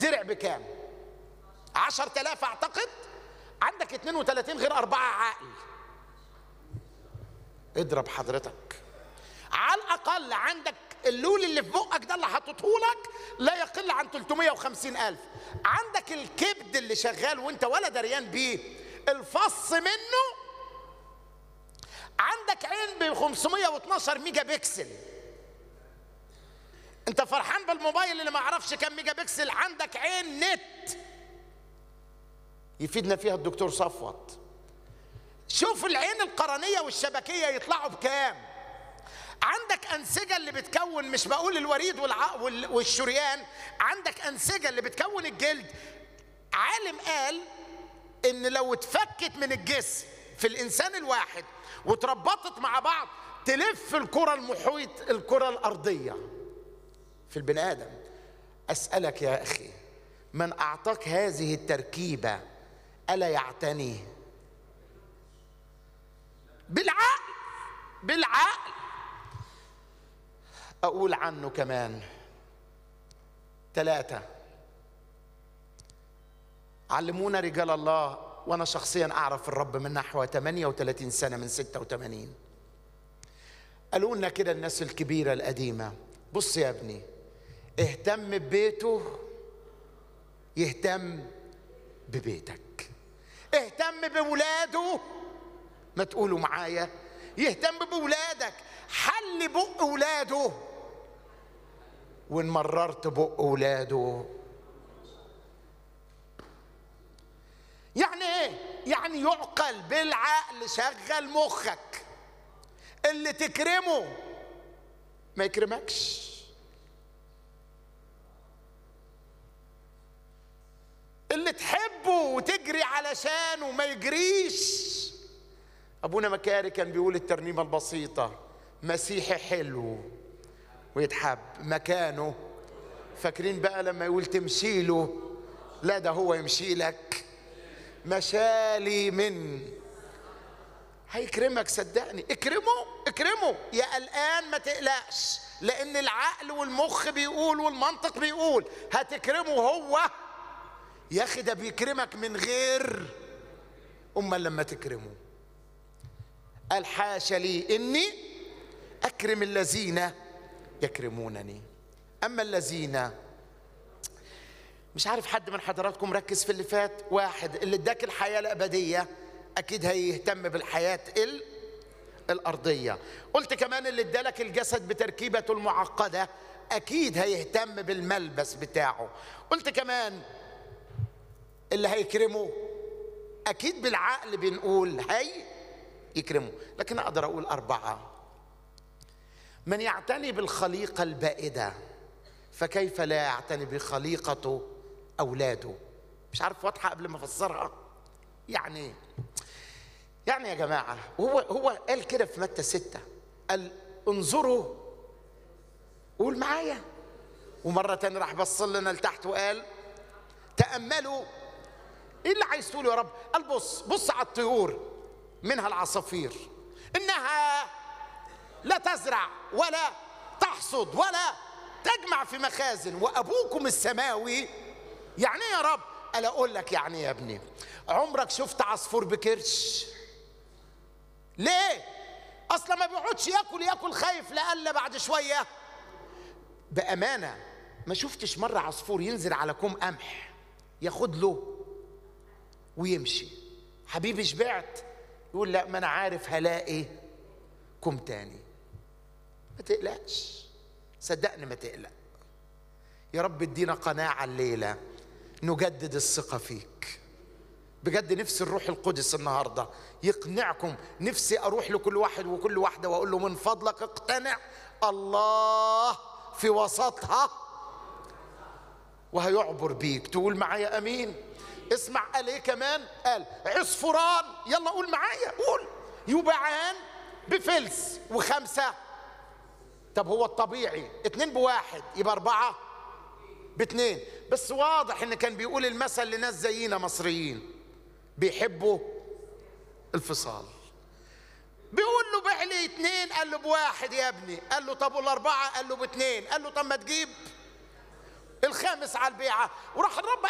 درع بكام عشر تلاف اعتقد عندك 32 غير أربعة عقل اضرب حضرتك على الأقل عندك اللول اللي في بقك ده اللي حاطته لك لا يقل عن 350 ألف عندك الكبد اللي شغال وانت ولا دريان بيه الفص منه عندك عين ب 512 ميجا بكسل انت فرحان بالموبايل اللي ما يعرفش كام ميجا بكسل عندك عين نت يفيدنا فيها الدكتور صفوت شوف العين القرنيه والشبكيه يطلعوا بكام عندك انسجه اللي بتكون مش بقول الوريد والع... وال... والشريان عندك انسجه اللي بتكون الجلد عالم قال ان لو اتفكت من الجسم في الانسان الواحد وتربطت مع بعض تلف الكره المحيط الكره الارضيه في البني ادم اسالك يا اخي من اعطاك هذه التركيبه الا يعتني بالعقل بالعقل اقول عنه كمان ثلاثه علمونا رجال الله وانا شخصيا اعرف الرب من نحو 38 سنه من 86 قالوا لنا كده الناس الكبيره القديمه بص يا ابني اهتم ببيته يهتم ببيتك اهتم بولاده ما تقولوا معايا يهتم بولادك حل بق ولاده وان مررت بق ولاده يعني ايه يعني يعقل بالعقل شغل مخك اللي تكرمه ما يكرمكش اللي تحبه وتجري علشانه ما يجريش ابونا مكاري كان بيقول الترنيمه البسيطه مسيحي حلو ويتحب مكانه فاكرين بقى لما يقول تمشي له لا ده هو يمشي لك مشالي من هيكرمك صدقني اكرمه اكرمه يا قلقان ما تقلقش لان العقل والمخ بيقول والمنطق بيقول هتكرمه هو يا اخي ده بيكرمك من غير امال لما تكرمه قال حاشا لي اني اكرم الذين يكرمونني اما الذين مش عارف حد من حضراتكم ركز في اللي فات واحد اللي اداك الحياه الابديه اكيد هيهتم بالحياه ال الارضيه قلت كمان اللي ادالك الجسد بتركيبته المعقده اكيد هيهتم بالملبس بتاعه قلت كمان اللي هيكرمه اكيد بالعقل بنقول هي يكرمه لكن اقدر اقول اربعه من يعتني بالخليقه البائده فكيف لا يعتني بخليقته اولاده مش عارف واضحه قبل ما افسرها يعني يعني يا جماعه هو هو قال كده في متى ستة قال انظروا قول معايا ومره تانية راح بص لنا لتحت وقال تاملوا ايه اللي عايز تقوله يا رب قال بص بص على الطيور منها العصافير انها لا تزرع ولا تحصد ولا تجمع في مخازن وابوكم السماوي يعني ايه يا رب قال اقول لك يعني إيه يا ابني عمرك شفت عصفور بكرش ليه اصلا ما بيقعدش ياكل ياكل خايف لألا بعد شويه بامانه ما شفتش مره عصفور ينزل على كوم قمح ياخد له ويمشي حبيبي شبعت يقول لا ما انا عارف هلاقي كم تاني ما تقلقش صدقني ما تقلق يا رب ادينا قناعة الليلة نجدد الثقة فيك بجد نفسي الروح القدس النهاردة يقنعكم نفسي أروح لكل واحد وكل واحدة وأقول له من فضلك اقتنع الله في وسطها وهيعبر بيك تقول معايا أمين اسمع قال ايه كمان قال عصفوران يلا قول معايا قول يباعان بفلس وخمسة طب هو الطبيعي اتنين بواحد يبقى أربعة باتنين بس واضح ان كان بيقول المثل لناس زينا مصريين بيحبوا الفصال بيقول له بيع لي اتنين قال له بواحد يا ابني قال له طب والاربعه قال له باتنين قال له طب ما تجيب الخامس على البيعة وراح الرب